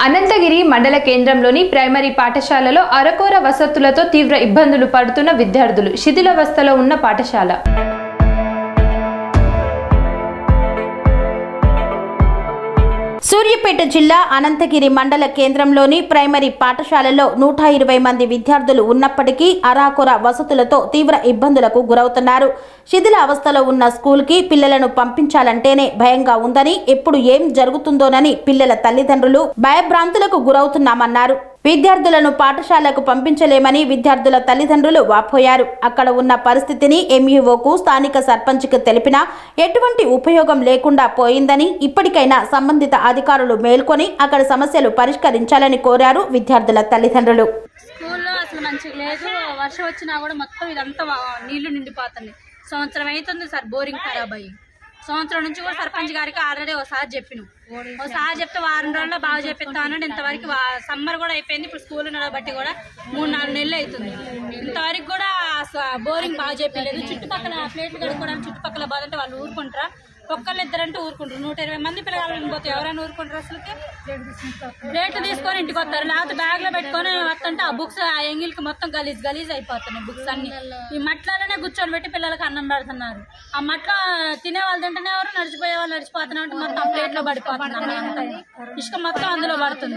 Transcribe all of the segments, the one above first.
అనంతగిరి మండల కేంద్రంలోని ప్రైమరీ పాఠశాలలో అరకొర వసతులతో తీవ్ర ఇబ్బందులు పడుతున్న విద్యార్థులు శిథిలావస్థలో ఉన్న పాఠశాల సూర్యాపేట జిల్లా అనంతగిరి మండల కేంద్రంలోని ప్రైమరీ పాఠశాలలో నూట ఇరవై మంది విద్యార్థులు ఉన్నప్పటికీ అరాకొర వసతులతో తీవ్ర ఇబ్బందులకు గురవుతున్నారు శిథిల అవస్థలో ఉన్న స్కూల్కి పిల్లలను పంపించాలంటేనే భయంగా ఉందని ఎప్పుడు ఏం జరుగుతుందోనని పిల్లల తల్లిదండ్రులు భయభ్రాంతులకు గురవుతున్నామన్నారు విద్యార్థులను పాఠశాలకు పంపించలేమని విద్యార్థుల తల్లిదండ్రులు వాపోయారు అక్కడ ఉన్న పరిస్థితిని ఎంఈఓకు స్థానిక సర్పంచ్కి తెలిపినా ఎటువంటి ఉపయోగం లేకుండా పోయిందని ఇప్పటికైనా సంబంధిత అధికారులు మేల్కొని అక్కడ సమస్యలు పరిష్కరించాలని కోరారు విద్యార్థుల తల్లిదండ్రులు స్కూల్లో అసలు మంచిగా లేదు వర్షం వచ్చినా కూడా మొత్తం ఇదంతా వా- నీళ్లు నిండిపోతుంది సంవత్సరం అవుతుంది సార్ బోరింగ్ ఖరాబ్ అయ్యి సంవత్సరం నుంచి కూడా సర్పంచ్ గారికి ఆల్రెడీ ఒకసారి చెప్పిన ఒకసారి చెప్తే వారం రోజుల్లో బాగా చెప్పిస్తామని ఇంతవరకు వా- సమ్మర్ కూడా అయిపోయింది ఇప్పుడు స్కూల్ బట్టి కూడా మూడు నాలుగు నెలలు అవుతుంది ఇంతవరకు కూడా అసలు బోరింగ్ బాగా చెప్పలేదు చుట్టుపక్కల ప్లేట్లు కడుక్కోవడానికి చుట్టుపక్కల బాధ అంటే వాళ్ళు ఊరుకుంటారా ఒక్కళ్ళు ఇద్దరంటే ఊరుకుంటారు నూట ఇరవై మంది పిల్లలు పోతే ఎవరైనా ఊరుకుంటారు అసలుకి ప్లేట్ తీసుకొని ఇంటికి వస్తారు లేకపోతే బ్యాగ్ లో పెట్టుకొని వస్తుంటే ఆ బుక్స్ ఆ ఎంగిల్కి మొత్తం గలీజ్ గలీజ్ అయిపోతున్నాయి బుక్స్ అన్ని ఈ మట్లలోనే కూర్చొని పెట్టి పిల్లలకి అన్నం పెడుతున్నారు ఆ మట్ల తినే వాళ్ళు తింటేనే ఎవరు నడిచిపోయే వాళ్ళు నడిచిపోతున్నా అంటే మొత్తం ప్లేట్ లో పడిపోతుంది అన్నం అంతా. ఇసుక మొత్తం అందులో పడుతుంది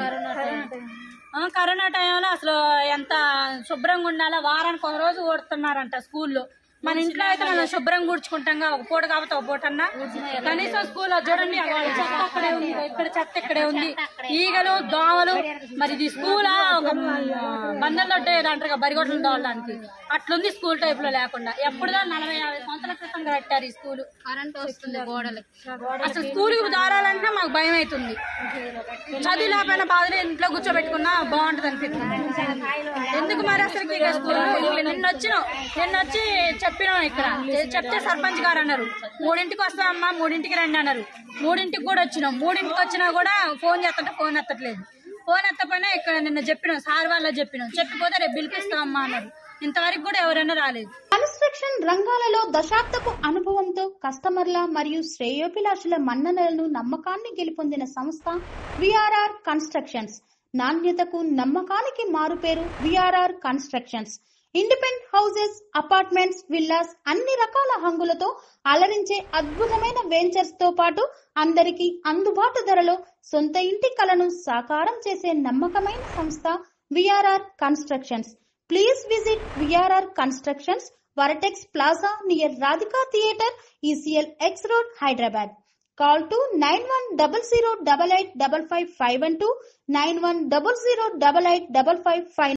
ఆ, కరోనా టైంలో అసలు ఎంత శుభ్రంగా ఉండాలో వారానికి ఒక రోజు ఓడుతున్నారంట స్కూల్లో మన ఇంట్లో అయితే మనం శుభ్రంగా కూర్చుకుంటాం ఒక పూట కాబట్టి ఒక పూట అన్నా కనీసం స్కూల్లో చూడండి వాళ్ళ చెత్త అక్కడే ఉంది ఇక్కడ చెత్త ఇక్కడే ఉంది ఈగలు దోమలు మరి ఇది స్కూల్ ఒక బంధంలో అంటారు బరిగొడ్లు దోవడానికి అట్లుంది స్కూల్ టైప్ లో లేకుండా ఎప్పుడుదా నలభై యాభై సంవత్సరాల క్రితం కట్టారు ఈ స్కూల్ కరెంట్ వస్తుంది గోడలకి అసలు స్కూల్ కి దారాలంటే మాకు భయం అవుతుంది చదువు లేకపోయినా బాధలు ఇంట్లో కూర్చోబెట్టుకున్నా బాగుంటది అనిపిస్తుంది ఎందుకు మరి అసలు ఇక స్కూల్ నిన్న వచ్చినాం నిన్న వచ్చి చెప్పినాం ఇక్కడ చెప్తే సర్పంచ్ గారు అన్నారు మూడింటికి వస్తామమ్మా మూడింటికి రండి అన్నారు మూడింటికి కూడా వచ్చినాం మూడింటికి వచ్చినా కూడా ఫోన్ చేస్తుంటే ఫోన్ ఎత్తట్లేదు ఫోన్ ఎత్తపోయినా ఇక్కడ నిన్న చెప్పినాం సార్ వాళ్ళ చెప్పినాం చెప్పిపోతే రేపు పిలిపిస్తామమ్మా అన్నారు ఇంతవరకు కూడా ఎవరైనా రాలేదు కన్స్ట్రక్షన్ రంగాలలో దశాబ్దపు అనుభవంతో కస్టమర్ల మరియు శ్రేయోభిలాషుల మన్ననలను నమ్మకాన్ని గెలుపొందిన సంస్థ విఆర్ఆర్ కన్స్ట్రక్షన్స్ నాణ్యతకు నమ్మకానికి మారుపేరు VRR constructions independent houses apartments villas అన్ని రకాల హంగులతో అలరించే అద్భుతమైన వెంచర్స్ తో పాటు అందరికీ అందుబాటు ధరలో సొంత ఇంటి కలను సాకారం చేసే నమ్మకమైన సంస్థ VRR constructions Please visit VRR Constructions, Varatex Plaza near Radhika Theatre, ECL X Road, Hyderabad. Call to 9100885551 91008855